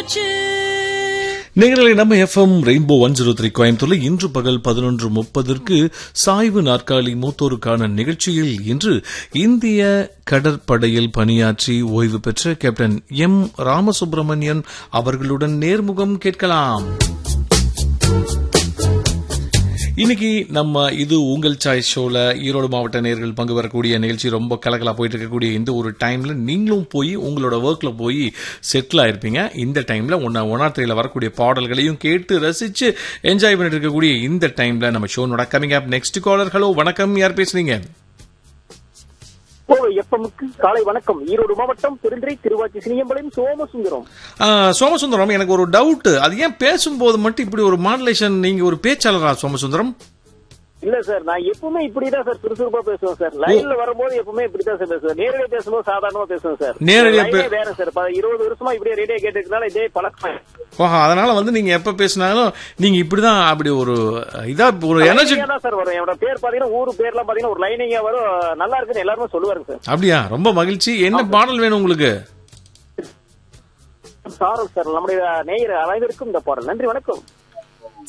போச்சு நேர்களை நம்ம FM Rainbow one zero three கோயம்புத்தூர்ல இன்று பகல் பதினொன்று முப்பதற்கு சாய்வு நாற்காலி மூத்தோருக்கான நிகழ்ச்சியில் இன்று இந்திய கடற்படையில் பணியாற்றி ஓய்வு பெற்ற கேப்டன் எம் ராமசுப்பிரமணியன் அவர்களுடன் நேர்முகம் கேட்கலாம் இன்னைக்கு நம்ம இது உங்கள் சாய்ஸ் ஷோல ஈரோடு மாவட்ட நேர்கள் பங்கு பெறக்கூடிய நிகழ்ச்சி ரொம்ப கலக்கலா போயிட்டு இருக்கக்கூடிய இந்த ஒரு டைம்ல நீங்களும் போய் உங்களோட ஒர்க்ல போய் செட்டில் ஆயிருப்பீங்க இந்த டைம்ல ஒன்னா ஒன் ஆர் த்ரீல வரக்கூடிய பாடல்களையும் கேட்டு ரசிச்சு என்ஜாய் பண்ணிட்டு இருக்கக்கூடிய இந்த டைம்ல நம்ம show coming up next caller hello வணக்கம் யார் பேசுறீங்க கோவை எஃப்எம்க்கு காலை வணக்கம் ஈரோடு மாவட்டம் பெருந்துறை திருவாச்சி சினியம்பாளையம் சோமசுந்தரம் ஆ, சோமசுந்தரம் எனக்கு ஒரு டவுட் அது ஏன் பேசும்போது மட்டும் இப்படி ஒரு மாடுலேஷன் நீங்க ஒரு பேச்சாளரா சோமசுந்தரம் இல்ல சார் நான் எப்பவுமே இப்படிதான் சார் சுறுசுறுப்பா பேசுவேன் சார் லைன்ல வரும்போது எப்பவுமே இப்படிதான் சார் பேசுவேன் நேரடியா பேசும்போது சாதாரணமா பேசுவேன் சார் நேரடியா பே- லைனே வேற சார் ப- இருபது வருஷமா இப்படியே ரேடியோ கேட்டுக்கிறதுனால இதே பழக்கம் ஓஹோ அதனால வந்து நீங்க எப்ப பேசினாலும் நீங்க இப்படிதான் அப்படி ஒரு இதா ஒரு எனர்ஜி லைனிங்கா தான் சார் வரும் என்னோட பேர் பாத்தீங்கன்னா ஊரு பேர்லாம் பாத்தீங்கன்னா ஒரு லைனிங்கா வரும் நல்லா இருக்குன்னு எல்லாருமே சொல்லுவாங்க சார் அப்படியா ரொம்ப மகிழ்ச்சி என்ன பாடல் வேணும் உங்களுக்கு சாரல் சார் நம்முடைய நேயர் அனைவருக்கும் இந்த பாடல் நன்றி வணக்கம்